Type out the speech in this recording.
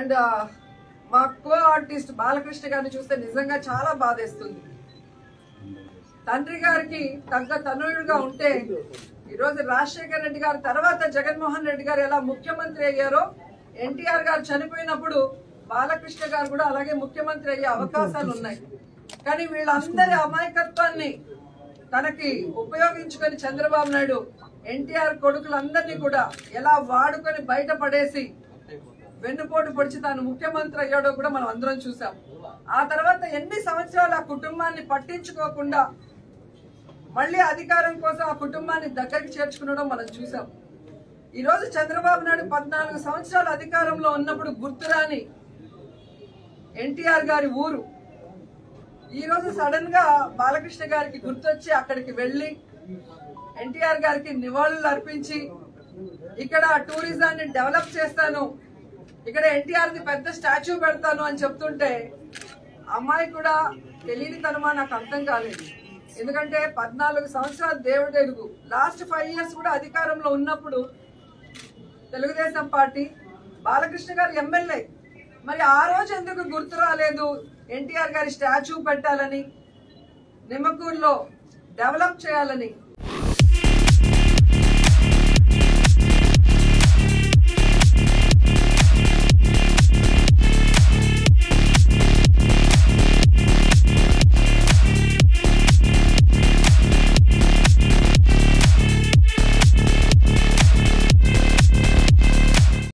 and మా co artist Balakrishna గారిని చూస్తే నిజంగా చాలా బాధేస్తుంది తండ్రి గారికి తగ్గ తనయుడుగా ఉంటే ఈరోజు రాజశేఖర రెడ్డి గారి తర్వాత జగన్మోహన్ రెడ్డి గారు ఎలా ముఖ్యమంత్రి అయ్యారో ఎన్టీఆర్ గారు చనిపోయినప్పుడు బాలకృష్ణ గారు కూడా అలాగే ముఖ్యమంత్రి అయ్యే అవకాశాలు ఉన్నాయి కానీ వీళ్ళందరి అమాయకత్వాన్ని తనకి ఉపయోగించుకొని చంద్రబాబు నాయుడు ఎన్టీఆర్ కొడుకులందరినీ కూడా ఎలా వాడుకొని బయటపడేసి వెన్నుపోటు పొడిచి తాను ముఖ్యమంత్రి అయ్యాడో కూడా మనం అందరం చూసాం ఆ తర్వాత ఎన్ని సంవత్సరాలు ఆ కుటుంబాన్ని పట్టించుకోకుండా మళ్ళీ అధికారం కోసం ఆ కుటుంబాన్ని దగ్గరికి చేర్చుకునడం మనం చూసాం ఈ రోజు చంద్రబాబు నాయుడు పద్నాలుగు సంవత్సరాలు అధికారంలో ఉన్నప్పుడు గుర్తురాని ఎన్టీఆర్ గారి ఊరు ఈ రోజు సడన్ గా బాలకృష్ణ గారికి గుర్తొచ్చి అక్కడికి వెళ్లి ఎన్టీఆర్ గారికి నివాళులు అర్పించి ఇక్కడ టూరిజాన్ని డెవలప్ చేస్తాను ఇక్కడ ఎన్టీఆర్ ది పెద్ద స్టాచ్యూ పెడతాను అని చెప్తుంటే అమ్మాయి కూడా తెలియని తనమా నాకు అర్థం కాలేదు ఎందుకంటే పద్నాలుగు సంవత్సరాలు దేవుడు ఎరుగు లాస్ట్ ఫైవ్ ఇయర్స్ కూడా అధికారంలో ఉన్నప్పుడు తెలుగుదేశం పార్టీ బాలకృష్ణ గారు ఎమ్మెల్యే మరి ఆ రోజు ఎందుకు గుర్తు రాలేదు ఎన్టీఆర్ గారి స్టాచ్యూ పెట్టాలని నిమ్మకూరులో డెవలప్ చేయాలని